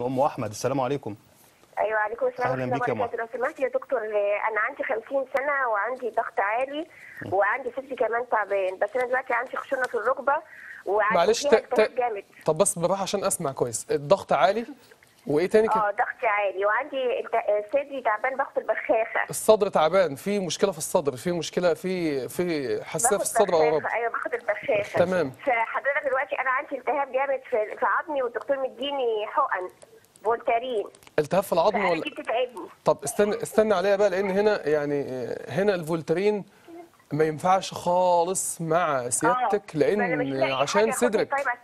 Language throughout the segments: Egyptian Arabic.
ام احمد السلام عليكم ايوه عليكم السلام أهلاً ورحمه بيك يا الله وبركاته لو سمحت يا دكتور آه، انا عندي 50 سنه وعندي ضغط عالي وعندي صدري كمان تعبان بس انا دلوقتي عندي خشونه في الركبه وعندي معلش فيها ت... التهاب ت... جامد طب بس بالراحه عشان اسمع كويس الضغط عالي وايه تاني اه كده ضغطي عالي وعندي الت- آه، صدري تعبان باخد البخاخه الصدر تعبان في مشكله في الصدر في مشكله في في حساسيه في باخد الصدر او رب بخاخه ايوه باخد البخاخه تمام. فحضرتك دلوقتي انا عندي التهاب جامد في في عظمي والدكتور مديني حقن فولتارين التهاب في العظم فأنا ولا دي بتتعبني طب استنى استنى عليا بقى لان هنا يعني آه، هنا الفولترين ما ينفعش خالص مع سيادتك آه، فأنا مش لان لاقي عشان حاجة أخدها صدرك طيب عش-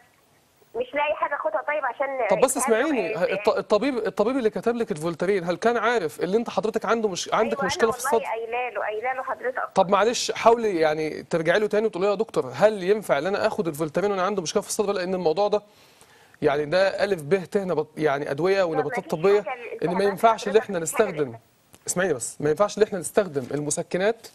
مش لاقي حاجه اخدها طيب عشان طب بس التهاب اسمعيني آه، الط- الطبيب الطبيب اللي كتب لك الفولترين هل كان عارف اللي انت حضرتك عنده مش عندك أيوة مشكله أنا في الصدر والله قايله له قايله له حضرتك طب معلش حاولي يعني ترجعي له تاني وتقولي له يا دكتور هل ينفع ان انا اخد الفولترين وانا عنده مشكله في الصدر لان الموضوع ده يعني ده الف ب ت نبط يعني ادويه ونباتات مفيش طبيه حاجة ان ما الالتهابات ينفعش ان حضرتك احنا مفيش حاجة نستخدم اسمعيني بس ما ينفعش ان احنا نستخدم المسكنات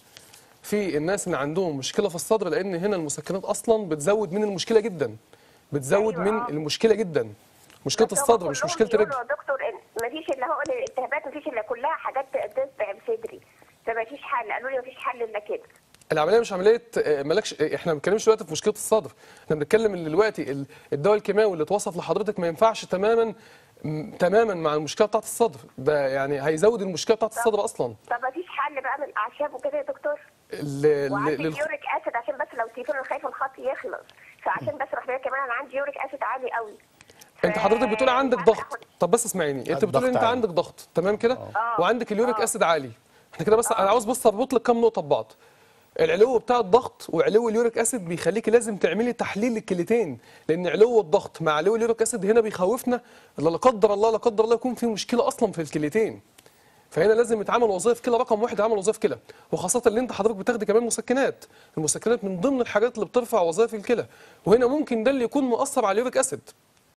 في الناس اللي عندهم مشكله في الصدر لان هنا المسكنات اصلا بتزود من المشكله جدا بتزود أيوة، من آه. المشكله جدا مشكله بس هم الصدر مش كلهم مشكله الرجل بيقولوا يا دكتور إن مفيش الا هو الالتهابات مفيش الا كلها حاجات تتبع بصدري فمفيش حل قالوا لي مفيش حل الا كده العمليه مش عمليه آه، مالكش آه، احنا ما بنتكلمش دلوقتي في مشكله الصدر احنا بنتكلم ان دلوقتي ال- الدواء الكيماوي اللي اتوصف لحضرتك ما ينفعش تماما م- تماما مع المشكله بتاعت الصدر ده يعني هيزود المشكله بتاعت الصدر اصلا طب مفيش حل بقى من الاعشاب وكده يا دكتور ال- ال- وعندي للخ- اليوريك اسيد عشان بس لو التليفون انا خايفه الخط يخلص فعشان بس رحت كمان انا عندي يوريك اسيد عالي قوي انت حضرتك بتقولي عندك عارفة ضغط آخد- طب بس اسمعيني انت الضغط بتقولي انت عالي. عندك ضغط تمام كده آه. وعندك اليوريك آه. اسيد عالي احنا كده بس انا عاوز بس اربط لك كام نقطه ببعض العلو بتاع الضغط وعلو اليوريك اسيد بيخليكي لازم تعملي تحليل للكليتين لان علو الضغط مع علو اليوريك اسيد هنا بيخوفنا لا قدر الله لا قدر الله يكون في مشكله اصلا في الكليتين فهنا لازم يتعمل وظائف كلى رقم واحد عمل وظائف كلى وخاصه اللي انت حضرتك بتاخدي كمان مسكنات المسكنات من ضمن الحاجات اللي بترفع وظائف الكلى وهنا ممكن ده اللي يكون مؤثر على اليوريك اسيد